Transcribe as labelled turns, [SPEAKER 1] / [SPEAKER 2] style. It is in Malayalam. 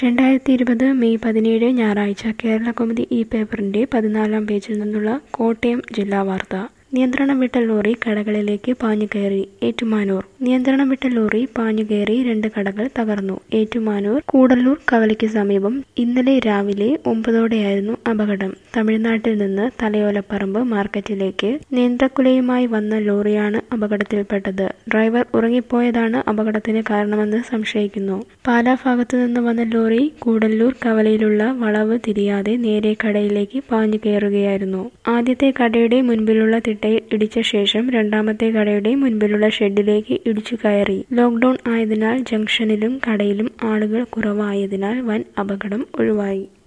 [SPEAKER 1] രണ്ടായിരത്തി ഇരുപത് മെയ് പതിനേഴ് ഞായറാഴ്ച കേരള കൗമുദി ഈ പേപ്പറിന്റെ പതിനാലാം പേജിൽ നിന്നുള്ള കോട്ടയം ജില്ലാ വാർത്ത നിയന്ത്രണം വിട്ട ലോറി കടകളിലേക്ക് പാഞ്ഞുകയറി ഏറ്റുമാനൂർ നിയന്ത്രണം വിട്ട ലോറി പാഞ്ഞുകയറി രണ്ട് കടകൾ തകർന്നു ഏറ്റുമാനൂർ കൂടല്ലൂർ കവലയ്ക്ക് സമീപം ഇന്നലെ രാവിലെ ഒമ്പതോടെയായിരുന്നു അപകടം തമിഴ്നാട്ടിൽ നിന്ന് തലയോലപ്പറമ്പ് മാർക്കറ്റിലേക്ക് നിയന്ത്രക്കുലയുമായി വന്ന ലോറിയാണ് അപകടത്തിൽപ്പെട്ടത് ഡ്രൈവർ ഉറങ്ങിപ്പോയതാണ് അപകടത്തിന് കാരണമെന്ന് സംശയിക്കുന്നു പാലാ ഭാഗത്തു നിന്ന് വന്ന ലോറി കൂടല്ലൂർ കവലയിലുള്ള വളവ് തിരിയാതെ നേരെ കടയിലേക്ക് പാഞ്ഞു കയറുകയായിരുന്നു ആദ്യത്തെ കടയുടെ മുൻപിലുള്ള തിട്ടയിൽ ഇടിച്ച ശേഷം രണ്ടാമത്തെ കടയുടെ മുൻപിലുള്ള ഷെഡിലേക്ക് ഇടിച്ചു കയറി ലോക്ക്ഡൌൺ ആയതിനാൽ ജംഗ്ഷനിലും കടയിലും ആളുകൾ കുറവായതിനാൽ വൻ അപകടം ഒഴിവായി